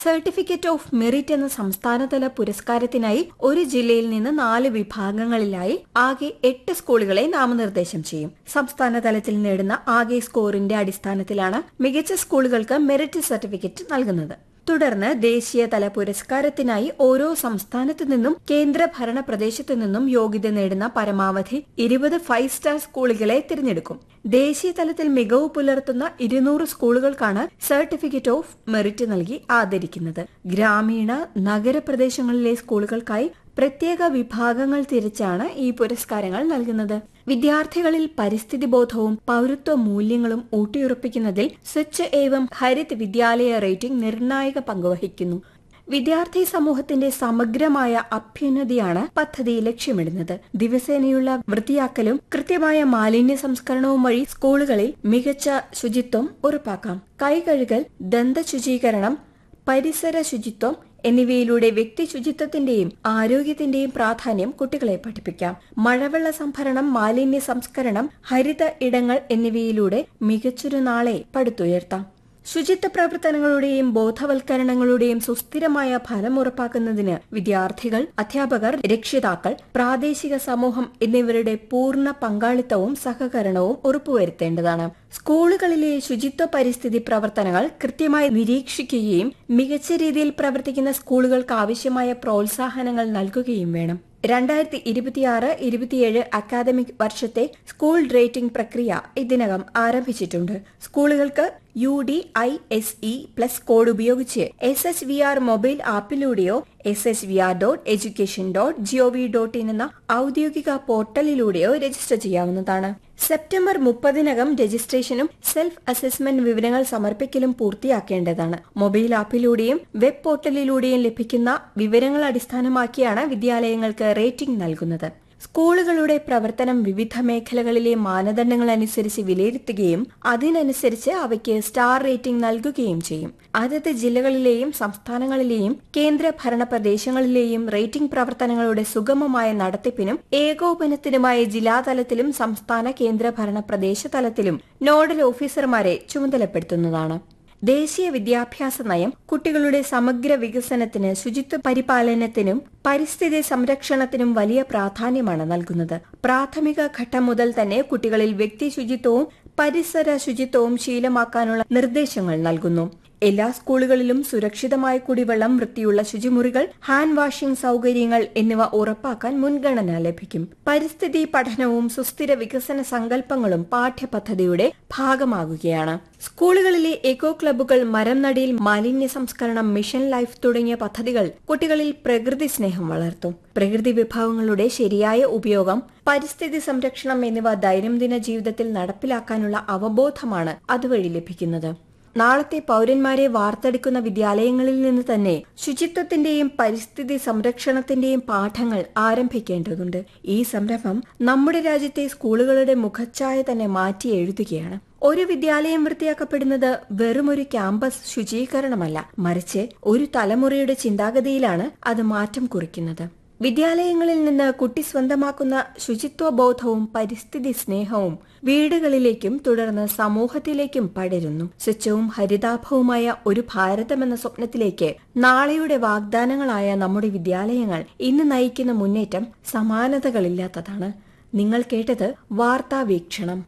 certificate of merit എന്ന സംസ്ഥാനതല പുരസ്കാരത്തിനായി ഒരു ജില്ലയിൽ നിന്ന് നാല് വിഭാഗങ്ങളിലായി ആകെ എട്ട് സ്കൂളുകളെ നാമനിർദ്ദേശം ചെയ്യും സംസ്ഥാന തലത്തിൽ നേടുന്ന ആകെ സ്കോറിന്റെ അടിസ്ഥാനത്തിലാണ് മികച്ച സ്കൂളുകൾക്ക് മെറിറ്റ് സർട്ടിഫിക്കറ്റ് നൽകുന്നത് തുടർന്ന് ദേശീയതല പുരസ്കാരത്തിനായി ഓരോ സംസ്ഥാനത്തു നിന്നും കേന്ദ്ര ഭരണ പ്രദേശത്തു നിന്നും യോഗ്യത നേടുന്ന പരമാവധി ഇരുപത് ഫൈവ് സ്റ്റാർ സ്കൂളുകളെ തിരഞ്ഞെടുക്കും ദേശീയ തലത്തിൽ മികവ് പുലർത്തുന്ന ഇരുന്നൂറ് സ്കൂളുകൾക്കാണ് സർട്ടിഫിക്കറ്റ് ഓഫ് മെറിറ്റ് നൽകി ആദരിക്കുന്നത് ഗ്രാമീണ നഗരപ്രദേശങ്ങളിലെ സ്കൂളുകൾക്കായി പ്രത്യേക വിഭാഗങ്ങൾ തിരിച്ചാണ് ഈ പുരസ്കാരങ്ങൾ നൽകുന്നത് വിദ്യാർത്ഥികളിൽ പരിസ്ഥിതി ബോധവും പൗരത്വ മൂല്യങ്ങളും ഊട്ടിയുറപ്പിക്കുന്നതിൽ സ്വച്ഛ് ഏവം ഹരിത് വിദ്യാലയ റേറ്റിംഗ് നിർണായക പങ്കുവഹിക്കുന്നു വിദ്യാർത്ഥി സമൂഹത്തിന്റെ സമഗ്രമായ അഭ്യുന്നതിയാണ് പദ്ധതി ലക്ഷ്യമിടുന്നത് ദിവസേനയുള്ള വൃത്തിയാക്കലും കൃത്യമായ മാലിന്യ സംസ്കരണവും വഴി സ്കൂളുകളിൽ മികച്ച ശുചിത്വം ഉറപ്പാക്കാം കൈകഴുകൽ ദന്തശുചീകരണം പരിസര ശുചിത്വം എന്നിവയിലൂടെ വ്യക്തി ശുചിത്വത്തിന്റെയും ആരോഗ്യത്തിന്റെയും പ്രാധാന്യം കുട്ടികളെ പഠിപ്പിക്കാം മഴവെള്ള സംഭരണം മാലിന്യ സംസ്കരണം ഹരിത ഇടങ്ങൾ എന്നിവയിലൂടെ മികച്ചൊരു നാളെ പടുത്തുയർത്താം ശുചിത്വ പ്രവർത്തനങ്ങളുടെയും ബോധവൽക്കരണങ്ങളുടെയും സുസ്ഥിരമായ ഫലം ഉറപ്പാക്കുന്നതിന് വിദ്യാർത്ഥികൾ അധ്യാപകർ രക്ഷിതാക്കൾ പ്രാദേശിക സമൂഹം എന്നിവരുടെ പൂർണ്ണ പങ്കാളിത്തവും സഹകരണവും ഉറപ്പുവരുത്തേണ്ടതാണ് സ്കൂളുകളിലെ ശുചിത്വ പരിസ്ഥിതി പ്രവർത്തനങ്ങൾ കൃത്യമായി നിരീക്ഷിക്കുകയും മികച്ച രീതിയിൽ പ്രവർത്തിക്കുന്ന സ്കൂളുകൾക്ക് ആവശ്യമായ പ്രോത്സാഹനങ്ങൾ നൽകുകയും വേണം രണ്ടായിരത്തി ഇരുപത്തിയാറ് ഇരുപത്തിയേഴ് അക്കാദമിക് വർഷത്തെ സ്കൂൾ റേറ്റിംഗ് പ്രക്രിയ ഇതിനകം ആരംഭിച്ചിട്ടുണ്ട് സ്കൂളുകൾക്ക് U D I S E plus code ഉപയോഗിച്ച് S S V R mobile ആപ്പിലൂടെയോ S S V R dot education dot G O V dot in എന്ന ഔദ്യോഗിക പോർട്ടലിലൂടെയോ രജിസ്റ്റർ ചെയ്യാവുന്നതാണ് സെപ്റ്റംബർ മുപ്പതിനകം രജിസ്ട്രേഷനും സെൽഫ് അസസ്മെന്റ് വിവരങ്ങൾ സമർപ്പിക്കലും പൂർത്തിയാക്കേണ്ടതാണ് മൊബൈൽ ആപ്പിലൂടെയും വെബ് പോർട്ടലിലൂടെയും ലഭിക്കുന്ന വിവരങ്ങൾ അടിസ്ഥാനമാക്കിയാണ് വിദ്യാലയങ്ങൾക്ക് റേറ്റിംഗ് നൽകുന്നത് സ്കൂളുകളുടെ പ്രവർത്തനം വിവിധ മേഖലകളിലെ മാനദണ്ഡങ്ങൾ അനുസരിച്ച് വിലയിരുത്തുകയും അതിനനുസരിച്ച് അവയ്ക്ക് സ്റ്റാർ റേറ്റിംഗ് നൽകുകയും ചെയ്യും അതത് ജില്ലകളിലെയും സംസ്ഥാനങ്ങളിലെയും കേന്ദ്ര ഭരണ പ്രദേശങ്ങളിലെയും റേറ്റിംഗ് പ്രവർത്തനങ്ങളുടെ സുഗമമായ നടത്തിപ്പിനും ഏകോപനത്തിനുമായി ജില്ലാതലത്തിലും സംസ്ഥാന കേന്ദ്ര ഭരണ പ്രദേശ തലത്തിലും നോഡൽ ഓഫീസർമാരെ ചുമതലപ്പെടുത്തുന്നതാണ് ദേശീയ വിദ്യാഭ്യാസ നയം കുട്ടികളുടെ സമഗ്ര വികസനത്തിന് ശുചിത്വ പരിപാലനത്തിനും പരിസ്ഥിതി സംരക്ഷണത്തിനും വലിയ പ്രാധാന്യമാണ് നൽകുന്നത് പ്രാഥമിക ഘട്ടം മുതൽ തന്നെ കുട്ടികളിൽ വ്യക്തി ശുചിത്വവും പരിസര ശുചിത്വവും ശീലമാക്കാനുള്ള നിർദ്ദേശങ്ങൾ നൽകുന്നു എല്ലാ സ്കൂളുകളിലും സുരക്ഷിതമായ കുടിവെള്ളം വൃത്തിയുള്ള ശുചിമുറികൾ ഹാൻഡ് വാഷിംഗ് സൗകര്യങ്ങൾ എന്നിവ ഉറപ്പാക്കാൻ മുൻഗണന ലഭിക്കും പരിസ്ഥിതി പഠനവും സുസ്ഥിര വികസന സങ്കല്പങ്ങളും പാഠ്യപദ്ധതിയുടെ ഭാഗമാകുകയാണ് സ്കൂളുകളിലെ എക്കോ ക്ലബ്ബുകൾ മരം നടിയിൽ മാലിന്യ സംസ്കരണം മിഷൻ ലൈഫ് തുടങ്ങിയ പദ്ധതികൾ കുട്ടികളിൽ പ്രകൃതി സ്നേഹം വളർത്തും പ്രകൃതി വിഭവങ്ങളുടെ ശരിയായ ഉപയോഗം പരിസ്ഥിതി സംരക്ഷണം എന്നിവ ദൈനംദിന ജീവിതത്തിൽ നടപ്പിലാക്കാനുള്ള അവബോധമാണ് അതുവഴി ലഭിക്കുന്നത് നാളത്തെ പൗരന്മാരെ വാർത്തെടുക്കുന്ന വിദ്യാലയങ്ങളിൽ നിന്ന് തന്നെ ശുചിത്വത്തിന്റെയും പരിസ്ഥിതി സംരക്ഷണത്തിന്റെയും പാഠങ്ങൾ ആരംഭിക്കേണ്ടതുണ്ട് ഈ സംരംഭം നമ്മുടെ രാജ്യത്തെ സ്കൂളുകളുടെ മുഖച്ഛായ തന്നെ മാറ്റി എഴുതുകയാണ് ഒരു വിദ്യാലയം വൃത്തിയാക്കപ്പെടുന്നത് വെറുമൊരു ക്യാമ്പസ് ശുചീകരണമല്ല മറിച്ച് ഒരു തലമുറയുടെ ചിന്താഗതിയിലാണ് അത് മാറ്റം കുറിക്കുന്നത് വിദ്യാലയങ്ങളിൽ നിന്ന് കുട്ടി സ്വന്തമാക്കുന്ന ശുചിത്വ ബോധവും പരിസ്ഥിതി സ്നേഹവും വീടുകളിലേക്കും തുടർന്ന് സമൂഹത്തിലേക്കും പടരുന്നു സ്വച്ഛവും ഹരിതാഭവുമായ ഒരു ഭാരതമെന്ന സ്വപ്നത്തിലേക്ക് നാളെയുടെ വാഗ്ദാനങ്ങളായ നമ്മുടെ വിദ്യാലയങ്ങൾ ഇന്ന് നയിക്കുന്ന മുന്നേറ്റം സമാനതകളില്ലാത്തതാണ് നിങ്ങൾ കേട്ടത് വാർത്താ വീക്ഷണം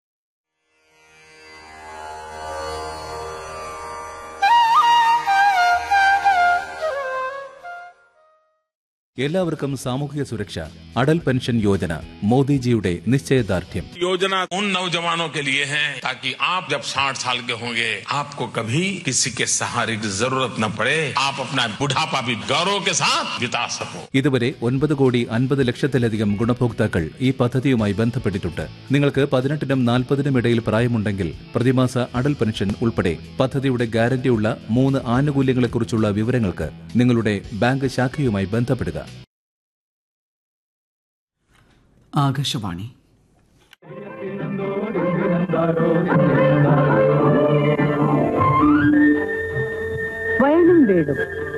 എല്ലാവർക്കും സാമൂഹിക സുരക്ഷ അടൽ പെൻഷൻ യോജന മോദിജിയുടെ നിശ്ചയദാർഢ്യം योजना उन नौजवानों के लिए है ताकि आप जब 60 साल के होंगे आपको कभी किसी के सहारे की जरूरत न पड़े आप अपना बुढ़ापा भी गौरव के साथ बिता सको ഇതുവരെ ഒൻപത് കോടി അൻപത് ലക്ഷത്തിലധികം ഗുണഭോക്താക്കൾ ഈ പദ്ധതിയുമായി ബന്ധപ്പെട്ടിട്ടുണ്ട് നിങ്ങൾക്ക് പതിനെട്ടിനും നാൽപ്പതിനും ഇടയിൽ പ്രായമുണ്ടെങ്കിൽ പ്രതിമാസ അടൽ പെൻഷൻ ഉൾപ്പെടെ പദ്ധതിയുടെ ഗ്യാരണ്ടിയുള്ള മൂന്ന് ആനുകൂല്യങ്ങളെക്കുറിച്ചുള്ള വിവരങ്ങൾക്ക് നിങ്ങളുടെ ബാങ്ക് ശാഖയുമായി ബന്ധപ്പെടുക ആകാശവാണി വയലും വീടും